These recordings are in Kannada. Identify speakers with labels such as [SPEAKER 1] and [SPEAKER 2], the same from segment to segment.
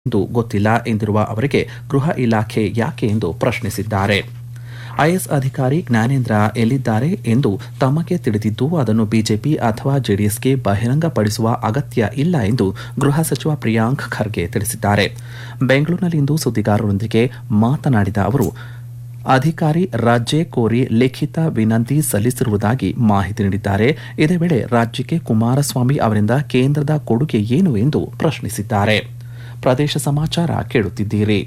[SPEAKER 1] ಎಂದು ಗೊತ್ತಿಲ್ಲ ಎಂದಿರುವ ಅವರಿಗೆ ಗೃಹ ಇಲಾಖೆ ಯಾಕೆ ಎಂದು ಪ್ರಶ್ನಿಸಿದ್ದಾರೆ ಐಎಸ್ ಅಧಿಕಾರಿ ಜ್ಞಾನೇಂದ್ರ ಎಲ್ಲಿದ್ದಾರೆ ಎಂದು ತಮಗೆ ತಿಳಿದಿದ್ದು ಅದನ್ನು ಬಿಜೆಪಿ ಅಥವಾ ಜೆಡಿಎಸ್ಗೆ ಬಹಿರಂಗಪಡಿಸುವ ಅಗತ್ಯ ಇಲ್ಲ ಎಂದು ಗೃಹ ಸಚಿವ ಪ್ರಿಯಾಂಕ್ ಖರ್ಗೆ ತಿಳಿಸಿದ್ದಾರೆ ಬೆಂಗಳೂರಿನಲ್ಲಿಂದು ಸುದ್ದಿಗಾರರೊಂದಿಗೆ ಮಾತನಾಡಿದ ಅವರು ಅಧಿಕಾರಿ ರಜೆ ಕೋರಿ ಲಿಖಿತ ವಿನಂತಿ ಸಲ್ಲಿಸಿರುವುದಾಗಿ ಮಾಹಿತಿ ನೀಡಿದ್ದಾರೆ ಇದೇ ವೇಳೆ ರಾಜ್ಯಕ್ಕೆ ಕುಮಾರಸ್ವಾಮಿ ಅವರಿಂದ ಕೇಂದ್ರದ ಕೊಡುಗೆ ಏನು ಎಂದು ಪ್ರಶ್ನಿಸಿದ್ದಾರೆ ಪ್ರದೇಶ ಸಮಾಚಾರ ಕೇಳುತ್ತಿದ್ದೀರಿ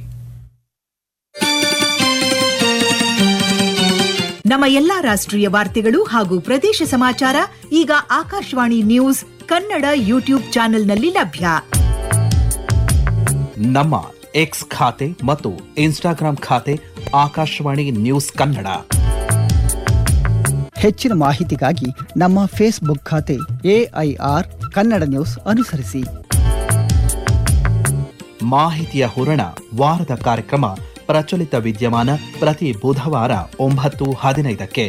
[SPEAKER 2] ನಮ್ಮ ಎಲ್ಲಾ ರಾಷ್ಟ್ರೀಯ ವಾರ್ತೆಗಳು ಹಾಗೂ ಪ್ರದೇಶ ಸಮಾಚಾರ ಈಗ ಆಕಾಶವಾಣಿ ನ್ಯೂಸ್ ಕನ್ನಡ ಯೂಟ್ಯೂಬ್ ಚಾನೆಲ್ನಲ್ಲಿ ಲಭ್ಯ
[SPEAKER 1] ನಮ್ಮ ಎಕ್ಸ್ ಖಾತೆ ಮತ್ತು ಇನ್ಸ್ಟಾಗ್ರಾಂ ಖಾತೆ ಆಕಾಶವಾಣಿ ನ್ಯೂಸ್ ಕನ್ನಡ
[SPEAKER 3] ಹೆಚ್ಚಿನ ಮಾಹಿತಿಗಾಗಿ ನಮ್ಮ ಫೇಸ್ಬುಕ್ ಖಾತೆ ಎಐಆರ್ ಕನ್ನಡ ನ್ಯೂಸ್ ಅನುಸರಿಸಿ
[SPEAKER 1] ಮಾಹಿತಿಯ ಹೂರಣ ವಾರದ ಕಾರ್ಯಕ್ರಮ ಪ್ರಚಲಿತ ವಿದ್ಯಮಾನ ಪ್ರತಿ ಬುಧವಾರ ಒಂಬತ್ತು ಹದಿನೈದಕ್ಕೆ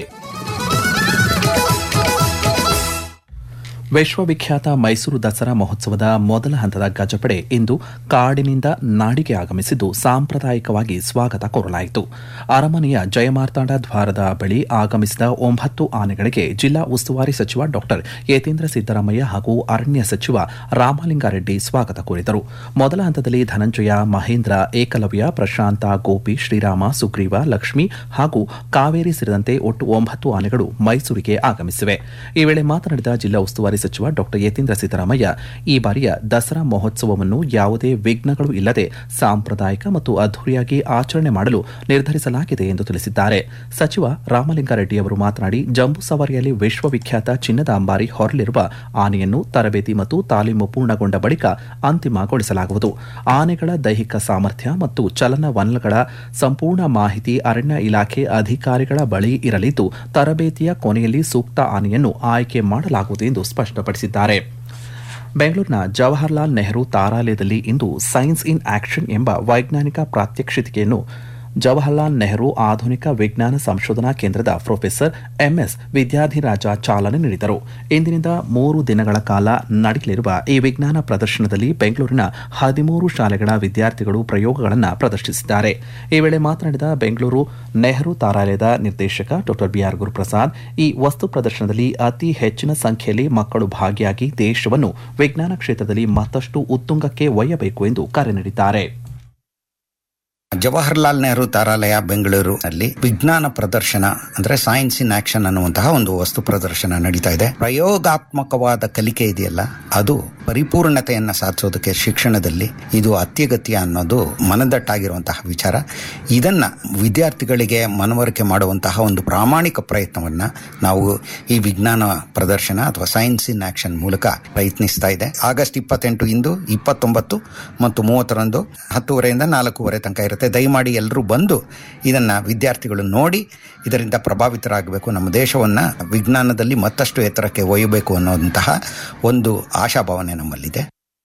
[SPEAKER 1] ವಿಶ್ವವಿಖ್ಯಾತ ಮೈಸೂರು ದಸರಾ ಮಹೋತ್ಸವದ ಮೊದಲ ಹಂತದ ಗಜಪಡೆ ಇಂದು ಕಾಡಿನಿಂದ ನಾಡಿಗೆ ಆಗಮಿಸಿದ್ದು ಸಾಂಪ್ರದಾಯಿಕವಾಗಿ ಸ್ವಾಗತ ಕೋರಲಾಯಿತು ಅರಮನೆಯ ಜಯಮಾರ್ತಾಂಡ ದ್ವಾರದ ಬಳಿ ಆಗಮಿಸಿದ ಒಂಬತ್ತು ಆನೆಗಳಿಗೆ ಜಿಲ್ಲಾ ಉಸ್ತುವಾರಿ ಸಚಿವ ಡಾಕ್ಟರ್ ಯತೀಂದ್ರ ಸಿದ್ದರಾಮಯ್ಯ ಹಾಗೂ ಅರಣ್ಯ ಸಚಿವ ರಾಮಲಿಂಗಾರೆಡ್ಡಿ ಸ್ವಾಗತ ಕೋರಿದರು ಮೊದಲ ಹಂತದಲ್ಲಿ ಧನಂಜಯ ಮಹೇಂದ್ರ ಏಕಲವ್ಯ ಪ್ರಶಾಂತ ಗೋಪಿ ಶ್ರೀರಾಮ ಸುಗ್ರೀವ ಲಕ್ಷ್ಮಿ ಹಾಗೂ ಕಾವೇರಿ ಸೇರಿದಂತೆ ಒಟ್ಟು ಒಂಬತ್ತು ಆನೆಗಳು ಮೈಸೂರಿಗೆ ಆಗಮಿಸಿವೆ ಈ ವೇಳೆ ಮಾತನಾಡಿದ ಜಿಲ್ಲಾ ಉಸ್ತುವಾರಿ ಸಚಿವ ಡಾಕ್ಟರ್ ಯತೀಂದ್ರ ಸಿದ್ದರಾಮಯ್ಯ ಈ ಬಾರಿಯ ದಸರಾ ಮಹೋತ್ಸವವನ್ನು ಯಾವುದೇ ವಿಘ್ನಗಳು ಇಲ್ಲದೆ ಸಾಂಪ್ರದಾಯಿಕ ಮತ್ತು ಅದ್ದೂರಿಯಾಗಿ ಆಚರಣೆ ಮಾಡಲು ನಿರ್ಧರಿಸಲಾಗಿದೆ ಎಂದು ತಿಳಿಸಿದ್ದಾರೆ ಸಚಿವ ರಾಮಲಿಂಗಾರೆಡ್ಡಿ ಅವರು ಮಾತನಾಡಿ ಜಂಬೂ ಸವಾರಿಯಲ್ಲಿ ವಿಶ್ವವಿಖ್ಯಾತ ಚಿನ್ನದ ಅಂಬಾರಿ ಹೊರಲಿರುವ ಆನೆಯನ್ನು ತರಬೇತಿ ಮತ್ತು ತಾಲೀಮು ಪೂರ್ಣಗೊಂಡ ಬಳಿಕ ಅಂತಿಮಗೊಳಿಸಲಾಗುವುದು ಆನೆಗಳ ದೈಹಿಕ ಸಾಮರ್ಥ್ಯ ಮತ್ತು ಚಲನವಲನಗಳ ಸಂಪೂರ್ಣ ಮಾಹಿತಿ ಅರಣ್ಯ ಇಲಾಖೆ ಅಧಿಕಾರಿಗಳ ಬಳಿ ಇರಲಿದ್ದು ತರಬೇತಿಯ ಕೊನೆಯಲ್ಲಿ ಸೂಕ್ತ ಆನೆಯನ್ನು ಆಯ್ಕೆ ಮಾಡಲಾಗುವುದು ಎಂದು ಸ್ಪಷ್ಟಪಡಿಸಿದ್ದಾರೆ ಬೆಂಗಳೂರಿನ ಜವಾಹರ್ಲಾಲ್ ನೆಹರು ತಾರಾಲಯದಲ್ಲಿ ಇಂದು ಸೈನ್ಸ್ ಇನ್ ಆಕ್ಷನ್ ಎಂಬ ವೈಜ್ಞಾನಿಕ ಪ್ರಾತ್ಯಕ್ಷಿಕೆಯನ್ನು ಜವಾಹರ್ಲಾಲ್ ನೆಹರು ಆಧುನಿಕ ವಿಜ್ಞಾನ ಸಂಶೋಧನಾ ಕೇಂದ್ರದ ಪ್ರೊಫೆಸರ್ ಎಂಎಸ್ ವಿದ್ಯಾಧಿರಾಜ ಚಾಲನೆ ನೀಡಿದರು ಇಂದಿನಿಂದ ಮೂರು ದಿನಗಳ ಕಾಲ ನಡೆಯಲಿರುವ ಈ ವಿಜ್ಞಾನ ಪ್ರದರ್ಶನದಲ್ಲಿ ಬೆಂಗಳೂರಿನ ಹದಿಮೂರು ಶಾಲೆಗಳ ವಿದ್ಯಾರ್ಥಿಗಳು ಪ್ರಯೋಗಗಳನ್ನು ಪ್ರದರ್ಶಿಸಿದ್ದಾರೆ ಈ ವೇಳೆ ಮಾತನಾಡಿದ ಬೆಂಗಳೂರು ನೆಹರು ತಾರಾಲಯದ ನಿರ್ದೇಶಕ ಡಾ ಬಿಆರ್ ಗುರುಪ್ರಸಾದ್ ಈ ವಸ್ತು ಪ್ರದರ್ಶನದಲ್ಲಿ ಅತಿ ಹೆಚ್ಚಿನ ಸಂಖ್ಯೆಯಲ್ಲಿ ಮಕ್ಕಳು ಭಾಗಿಯಾಗಿ ದೇಶವನ್ನು ವಿಜ್ಞಾನ ಕ್ಷೇತ್ರದಲ್ಲಿ ಮತ್ತಷ್ಟು ಉತ್ತುಂಗಕ್ಕೆ ಒಯ್ಯಬೇಕು ಎಂದು ಕರೆ ನೀಡಿದ್ದಾರೆ
[SPEAKER 4] ಜವಾಹರ್ಲಾಲ್ ನೆಹರು ತಾರಾಲಯ ಬೆಂಗಳೂರಿನಲ್ಲಿ ವಿಜ್ಞಾನ ಪ್ರದರ್ಶನ ಅಂದ್ರೆ ಸೈನ್ಸ್ ಇನ್ ಆಕ್ಷನ್ ಅನ್ನುವಂತಹ ಒಂದು ವಸ್ತು ಪ್ರದರ್ಶನ ನಡೀತಾ ಇದೆ ಪ್ರಯೋಗಾತ್ಮಕವಾದ ಕಲಿಕೆ ಇದೆಯಲ್ಲ ಅದು ಪರಿಪೂರ್ಣತೆಯನ್ನ ಸಾಧಿಸೋದಕ್ಕೆ ಶಿಕ್ಷಣದಲ್ಲಿ ಇದು ಅತ್ಯಗತ್ಯ ಅನ್ನೋದು ಮನದಟ್ಟಾಗಿರುವಂತಹ ವಿಚಾರ ಇದನ್ನ ವಿದ್ಯಾರ್ಥಿಗಳಿಗೆ ಮನವರಿಕೆ ಮಾಡುವಂತಹ ಒಂದು ಪ್ರಾಮಾಣಿಕ ಪ್ರಯತ್ನವನ್ನ ನಾವು ಈ ವಿಜ್ಞಾನ ಪ್ರದರ್ಶನ ಅಥವಾ ಸೈನ್ಸ್ ಇನ್ ಆಕ್ಷನ್ ಮೂಲಕ ಪ್ರಯತ್ನಿಸ್ತಾ ಇದೆ ಆಗಸ್ಟ್ ಇಪ್ಪತ್ತೆಂಟು ಇಂದು ಇಪ್ಪತ್ತೊಂಬತ್ತು ಮತ್ತು ಮೂವತ್ತರಂದು ಹತ್ತುವರೆಯಿಂದ ನಾಲ್ಕೂವರೆ ತನಕ ಇರುತ್ತೆ ದಯಮಾಡಿ ಎಲ್ಲರೂ ಬಂದು ಇದನ್ನ ವಿದ್ಯಾರ್ಥಿಗಳು ನೋಡಿ ಇದರಿಂದ ಪ್ರಭಾವಿತರಾಗಬೇಕು ನಮ್ಮ ದೇಶವನ್ನ ವಿಜ್ಞಾನದಲ್ಲಿ ಮತ್ತಷ್ಟು ಎತ್ತರಕ್ಕೆ ಒಯ್ಯಬೇಕು ಅನ್ನೋಂತಹ ಒಂದು ಆಶಾಭಾವನೆ ನಮ್ಮಲ್ಲಿದೆ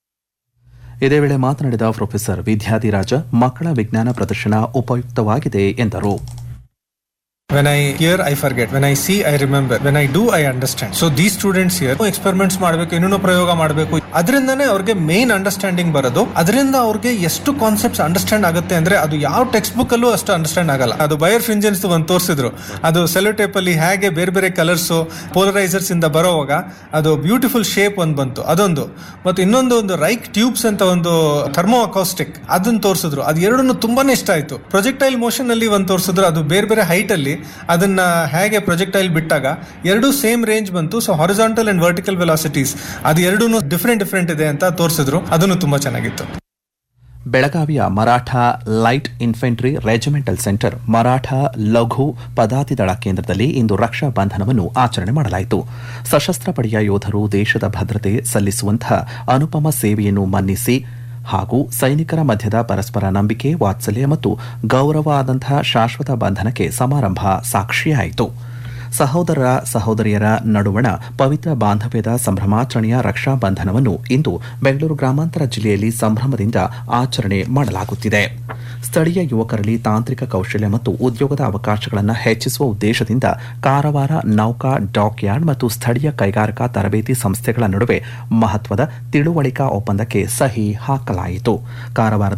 [SPEAKER 1] ಇದೇ ವೇಳೆ ಮಾತನಾಡಿದ ಪ್ರೊಫೆಸರ್ ವಿದ್ಯಾಧಿರಾಜ ಮಕ್ಕಳ ವಿಜ್ಞಾನ ಪ್ರದರ್ಶನ ಉಪಯುಕ್ತವಾಗಿದೆ ಎಂದರು
[SPEAKER 5] When I hear, I forget. When I see, I remember. When I do, I understand. So these students here experiments ಮಾಡಬೇಕು ಏನೇನೋ ಪ್ರಯೋಗ ಮಾಡಬೇಕು ಅದರಿಂದನೇ ಅವ್ರಿಗೆ ಮೇನ್ ಅಂಡರ್ಸ್ಟ್ಯಾಂಡಿಂಗ್ ಬರೋದು ಅದರಿಂದ ಅವ್ರಿಗೆ ಎಷ್ಟು ಕಾನ್ಸೆಪ್ಟ್ಸ್ ಅಂಡರ್ಸ್ಟ್ಯಾಂಡ್ ಆಗುತ್ತೆ ಅಂದ್ರೆ ಅದು ಯಾವ ಟೆಕ್ಸ್ಟ್ ಬುಕ್ ಅಲ್ಲೂ ಅಷ್ಟು ಅಂಡರ್ಸ್ಟ್ಯಾಂಡ್ ಆಗಲ್ಲ ಅದು ಬಯರ್ ಫಿಂಜನ್ಸ್ ಒಂದು ತೋರಿಸಿದ್ರು ಅದು ಸೆಲೋಟೇಪ್ ಅಲ್ಲಿ ಹೇಗೆ ಬೇರೆ ಬೇರೆ ಕಲರ್ಸ್ ಪೋಲರೈಸರ್ಸ್ ಇಂದ ಬರೋವಾಗ ಅದು ಬ್ಯೂಟಿಫುಲ್ ಶೇಪ್ ಒಂದು ಬಂತು ಅದೊಂದು ಮತ್ತು ಇನ್ನೊಂದು ಒಂದು ರೈಕ್ ಟ್ಯೂಬ್ಸ್ ಅಂತ ಒಂದು ಥರ್ಮೋ ಅಕೌಸ್ಟಿಕ್ ಅದನ್ನ ತೋರಿಸಿದ್ರು ಅದು ಎರಡನ್ನು ತುಂಬಾನೇ ಇಷ್ಟ ಆಯ್ತು ಪ್ರೊಜೆಕ್ಟೈಲ್ ಮೋಷನ್ ಅಲ್ಲಿ ಒಂದು ತೋರಿಸಿದ್ರು ಅದು ಬೇರೆ ಬೇರೆ ಹೈಟ್ ಅಲ್ಲಿ ಅದನ್ನ ಹೇಗೆ ಪ್ರೊಜೆಕ್ಟೈಲ್ ಬಿಟ್ಟಾಗ ಎರಡು ಸೇಮ್ ರೇಂಜ್ ಬಂತು so horizontal and vertical velocities ಅದು ಎರಡೂ ಡಿಫ್ರೆಂಟ್ ಡಿಫ್ರೆಂಟ್ ಇದೆ ಅಂತ ತೋರಿಸಿದ್ರು ಅದನ್ನು ತುಂಬಾ ಚೆನ್ನಾಗಿತ್ತು
[SPEAKER 1] ಬೆಳಗಾವಿಯ Maratha light infantry regimental centre Maratha ಲಘು ಪದಾತಿದಳ ಕೇಂದ್ರದಲ್ಲಿ ಇಂದು ರಕ್ಷಾ ಬಂಧನವನ್ನು ಆಚರಣೆ ಮಾಡಲಾಯಿತು ಸಶಸ್ತ್ರ ಪಡೆಯ ಯೋಧರು ದೇಶದ ಭದ್ರತೆ ಸಲ್ಲಿಸುವಂತಹ ಅನುಪಮ ಸೇವೆಯನ್ನು ಮನ್ನಿಸಿ ಹಾಗೂ ಸೈನಿಕರ ಮಧ್ಯದ ಪರಸ್ಪರ ನಂಬಿಕೆ ವಾತ್ಸಲ್ಯ ಮತ್ತು ಗೌರವ ಆದಂತಹ ಶಾಶ್ವತ ಬಂಧನಕ್ಕೆ ಸಮಾರಂಭ ಸಾಕ್ಷಿಯಾಯಿತು ಸಹೋದರ ಸಹೋದರಿಯರ ನಡುವಣ ಪವಿತ್ರ ಬಾಂಧವ್ಯದ ಸಂಭ್ರಮಾಚರಣೆಯ ರಕ್ಷಾ ಬಂಧನವನ್ನು ಇಂದು ಬೆಂಗಳೂರು ಗ್ರಾಮಾಂತರ ಜಿಲ್ಲೆಯಲ್ಲಿ ಸಂಭ್ರಮದಿಂದ ಆಚರಣೆ ಮಾಡಲಾಗುತ್ತಿದೆ ಸ್ಥಳೀಯ ಯುವಕರಲ್ಲಿ ತಾಂತ್ರಿಕ ಕೌಶಲ್ಯ ಮತ್ತು ಉದ್ಯೋಗದ ಅವಕಾಶಗಳನ್ನು ಹೆಚ್ಚಿಸುವ ಉದ್ದೇಶದಿಂದ ಕಾರವಾರ ನೌಕಾ ಡಾಕ್ ಯಾರ್ಡ್ ಮತ್ತು ಸ್ಥಳೀಯ ಕೈಗಾರಿಕಾ ತರಬೇತಿ ಸಂಸ್ಥೆಗಳ ನಡುವೆ ಮಹತ್ವದ ತಿಳುವಳಿಕಾ ಒಪ್ಪಂದಕ್ಕೆ ಸಹಿ ಹಾಕಲಾಯಿತು ಕಾರವಾರದ